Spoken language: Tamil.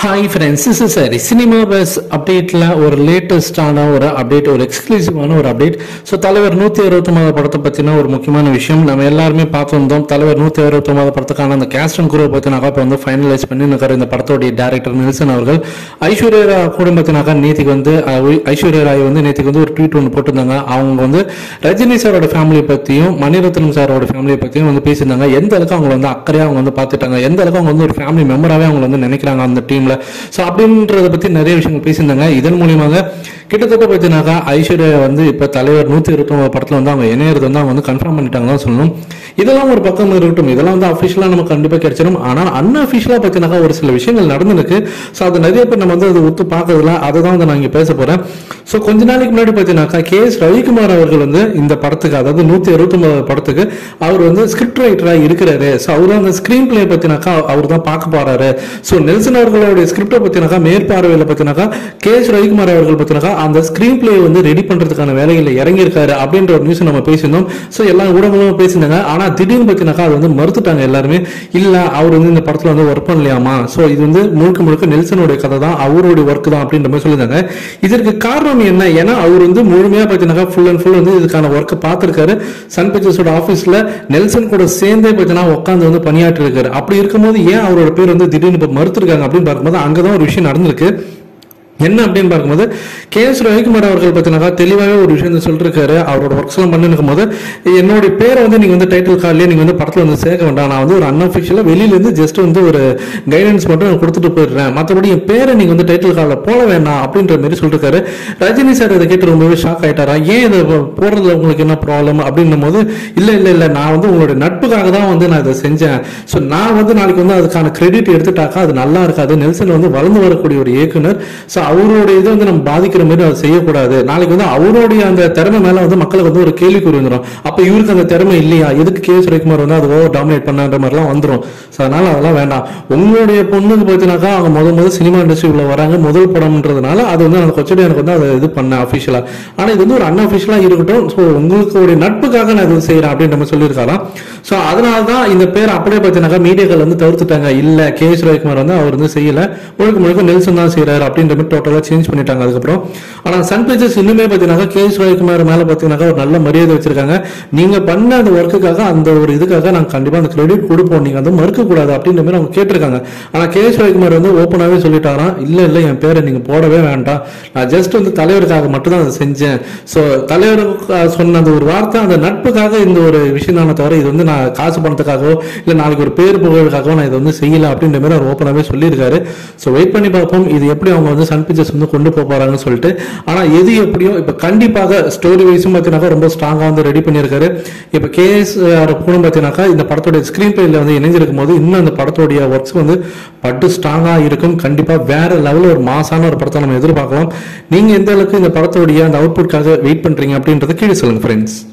ஹாய் ஃப்ரெண்ட்ஸ் இஸ் சரி சினிமா பஸ் அப்டேட்டில் ஒரு லேட்டஸ்டான ஒரு அப்டேட் ஒரு எக்ஸ்க்ளூசிவான ஒரு அப்டேட் ஸோ தலைவர் நூற்றி அறுபத்தொம்பது படத்தை பற்றின ஒரு முக்கியமான விஷயம் நம்ம எல்லாருமே பார்த்துருந்தோம் தலைவர் நூற்றி அறுபத்தொம்பது படத்துக்கான அந்த கேஸ்ட் அண்ட் குரூப் பற்றினாக்கா இப்போ வந்து ஃபைனலைஸ் பண்ணி இருக்கிற இந்த படத்தோடைய டேரக்டர் நெல்சன் அவர்கள் ஐஸ்வர்யா ராய் குடும்பத்தினாக்கா நேற்றுக்கு வந்து அஹ், ஐஸ்வர்யா ராய் வந்து நேற்றுக்கு வந்து ஒரு ட்வீட் ஒன்று போட்டிருந்தாங்க அவங்க வந்து ரஜினி சாரோட ஃபேமிலியை பற்றியும் மணிரத்னம் சாரோட ஃபேமிலியை பற்றியும் வந்து பேசியிருந்தாங்க எந்த அளவுக்கு அவங்க வந்து அக்கறையாக அவங்க வந்து பார்த்துட்டாங்க எந்த அளவுக்கு அவங்க வந்து ஒரு ஃபேமிலி மெம்பராகவே அவங்க வந்து நினைக்கிறாங்க அந்த டீமில் ஸோ அப்படின்றத பற்றி நிறைய விஷயங்கள் பேசியிருந்தாங்க இதன் மூலியமாக கிட்டத்தட்ட பார்த்தீங்கன்னாக்கா ஐஸ்வர்யா வந்து இப்போ தலைவர் நூற்றி இருபத்தொம்பது படத்தில் வந்து அவங்க இணையறது வந்து அவங்க வந்து கன்ஃபார்ம் பண்ணிட்டாங்க தான் சொல்லணும் இதெல்லாம் ஒரு பக்கம் இருக்கட்டும் இதெல்லாம் வந்து அஃபிஷியலாக நமக்கு கண்டிப்பாக கிடைச்சிடும் ஆனால் அன்அஃபிஷியலாக பார்த்தீங்கன்னாக்கா ஒரு சில விஷயங்கள் நடந்திருக்கு ஸோ அது நிறைய பேர் நம்ம வந்து அதை ஒத்து பார்க்கறதுல அதை தான் வந்து நான் இங்கே பேச போகிறேன் ஸோ கொஞ்ச நாளைக்கு முன்னாடி பார்த்தீங்கன்னாக்கா கே எஸ் ரவிக்குமார் அவர்கள் வந்து இந்த படத்துக்கு அதாவது நூற்றி அறுபத்தொம்பது படத்துக்கு அவர் வந்து ஸ்கிரிப்ட் ரைட்டராக இருக்கிறாரு ஸோ அவர் அந்த ஸ்க்ரீன் பிளே பற்றினாக்கா அவர் தான் பார்க்க போறாரு ஸோ நெல்சன் அவர்களுடைய ஸ்கிரிப்டை பற்றினாக்கா மேற்பார்வையில் பற்றினாக்கா கே எஸ் ரவிக்குமார் அவர்கள் பற்றினாக்கா அந்த ஸ்க்ரீன் பிளே வந்து ரெடி பண்ணுறதுக்கான வேலைகளில் இறங்கியிருக்காரு அப்படின்ற ஒரு நியூஸ் நம்ம பேசியிருந்தோம் ஸோ எல்லா ஊடகங்களும் பேசியிருந்தாங்க ஆனால் திடீர்னு பற்றினாக்கா அது வந்து மறுத்துட்டாங்க எல்லாருமே இல்லை அவர் வந்து இந்த படத்தில் வந்து ஒர்க் பண்ணலையாமா ஸோ இது வந்து முழுக்க முழுக்க நெல்சனுடைய கதை தான் அவருடைய ஒர்க் தான் அப்படின்ற மாதிரி சொல்லியிருந்தாங்க இதற்கு காரணம் என்ன ஏன்னா அவர் வந்து முழுமையாக பார்த்தீங்கன்னா ஃபுல் அண்ட் ஃபுல் வந்து இதுக்கான ஒர்க்கை பார்த்துருக்காரு சன் பிக்சர்ஸோட ஆஃபீஸில் நெல்சன் கூட சேர்ந்தே பார்த்தீங்கன்னா உட்காந்து வந்து பணியாற்றி இருக்காரு அப்படி இருக்கும்போது ஏன் அவரோட பேர் வந்து திடீர்னு இப்போ மறுத்துருக்காங்க அப்படின்னு பார்க்கும்போது அங்கே தான் ஒரு விஷயம் நடந்திருக்கு என்ன அப்படின்னு பார்க்கும்போது கே எஸ் ரவிக்குமார் அவர்கள் பார்த்தீங்கன்னா தெளிவாகவே ஒரு விஷயத்தை சொல்லிருக்காரு அவரோட ஒர்க்ஸ் எல்லாம் பண்ணிருக்கும் போது என்னுடைய பேரை வந்து நீங்க வந்து டைட்டில் கார்ட்லயே நீங்க வந்து படத்துல வந்து சேர்க்க வேண்டாம் நான் வந்து ஒரு அன்அஃபிஷியலா வெளியில இருந்து ஜஸ்ட் வந்து ஒரு கைடன்ஸ் மட்டும் நான் கொடுத்துட்டு போயிடுறேன் மற்றபடி என் பேரை நீங்க வந்து டைட்டில் கார்டில் போட வேண்டாம் அப்படின்ற மாதிரி சொல்லிருக்காரு ரஜினி சார் இதை கேட்டு ரொம்பவே ஷாக் ஆயிட்டாரா ஏன் இதை போடுறதுல உங்களுக்கு என்ன ப்ராப்ளம் அப்படின்னும் போது இல்ல இல்ல இல்ல நான் வந்து உங்களுடைய நட்புக்காக தான் வந்து நான் இதை செஞ்சேன் ஸோ நான் வந்து நாளைக்கு வந்து அதுக்கான கிரெடிட் எடுத்துட்டாக்கா அது நல்லா இருக்காது நெல்சன் வந்து வளர்ந்து வரக்கூடிய ஒரு இயக்குனர் ஸோ அவருடைய இதை வந்து நம்ம பாதிக்கிற மாதிரி அதை செய்யக்கூடாது நாளைக்கு வந்து அவருடைய அந்த திறமை மேல வந்து மக்களுக்கு வந்து ஒரு கேள்விக்குறி வந்துடும் அப்ப இவருக்கு அந்த திறமை இல்லையா எதுக்கு கே சுரேக்குமார் வந்து அதை ஓவர் டாமினேட் பண்ணான்ற மாதிரிலாம் வந்துடும் ஸோ அதனால அதெல்லாம் வேண்டாம் உங்களுடைய பொண்ணுக்கு பார்த்தீங்கன்னாக்கா அவங்க முத முதல் சினிமா இண்டஸ்ட்ரிக்குள்ள வராங்க முதல் படம்ன்றதுனால அது வந்து அந்த கொச்சடி எனக்கு வந்து அதை இது பண்ணேன் அஃபிஷியலா ஆனா இது வந்து ஒரு அன்அஃபிஷியலா இருக்கட்டும் ஸோ உங்களுக்கு ஒரு நட்புக்காக நான் இது செய்யறேன் அப்படின்ற மாதிரி சொல்லியிருக்காராம் ஸோ அதனால தான் இந்த பேர் அப்படியே பார்த்தீங்கன்னாக்கா மீடியாக்கள் வந்து தவிர்த்துட்டாங்க இல்ல கே சுரேக்குமார் வந்து அவர் வந்து செய்யல முழுக்க முழுக்க நெல்சன் தான் செய்யறாரு அப்படின்ற மாதிரி டோட்டலாக சேஞ்ச் பண்ணிட்டாங்க அதுக்கப்புறம் ஆனா சன் பிக்சர்ஸ் இன்னுமே பார்த்தீங்கன்னாக்கா கே சுரேக்குமார் மேல பார்த்தீங்கன்னாக்கா ஒரு நல்ல மரியாதை வச்சிருக்காங்க நீங்க பண்ண அந்த ஒர்க்குக்காக அந்த ஒரு இதுக்காக நாங்க கண்டிப்பா அந்த கிரெடிட் கொடுப்போம் நீங்க வந்து மறுக்க கூடாது அப்படின்ற மாதிரி அவங்க கேட்டிருக்காங்க ஆனா கே சுரேக்குமார் வந்து ஓப்பனாவே சொல்லிட்டாராம் இல்ல இல்ல என் பேரை நீங்க போடவே வேண்டாம் நான் ஜஸ்ட் வந்து தலைவருக்காக மட்டும் தான் அதை செஞ்சேன் ஸோ தலைவருக்கு சொன்ன அந்த ஒரு வார்த்தை அந்த நட்புக்காக இந்த ஒரு விஷயம் தானே தவிர இது வந்து நான் காசு பணத்துக்காகவோ இல்லை நாளைக்கு ஒரு பேர் புகழுக்காகவோ நான் இதை வந்து செய்யல அப்படின்ற மாதிரி அவர் ஓப்பனாகவே சொல்லியிருக்காரு ஸோ வெயிட் பண்ணி பார்ப்போம் இது எப்படி அவங்க வந்து சன் பிக்சர்ஸ் வந்து கொண்டு போக போறாங்கன்னு சொல்லிட்டு ஆனால் எது எப்படியோ இப்போ கண்டிப்பாக ஸ்டோரி வைஸும் பார்த்தீங்கன்னாக்கா ரொம்ப ஸ்ட்ராங்காக வந்து ரெடி பண்ணியிருக்காரு இப்போ கேஎஸ் கூட பார்த்தீங்கன்னாக்கா இந்த படத்தோட ஸ்க்ரீன் பிளேல வந்து இணைஞ்சிருக்கும் போது இன்னும் அந்த படத்தோடைய ஒர்க்ஸ் வந்து பட்டு ஸ்ட்ராங்காக இருக்கும் கண்டிப்பாக வேற லெவலில் ஒரு மாசான ஒரு படத்தை நம்ம எதிர்பார்க்கலாம் நீங்கள் எந்த அளவுக்கு இந்த படத்தோடைய அந்த அவுட்புட்காக வெயிட் பண்ணுறீங்க அப்படின்றத கீழே சொல்லுங்க ஃப்ரெண்ட்ஸ்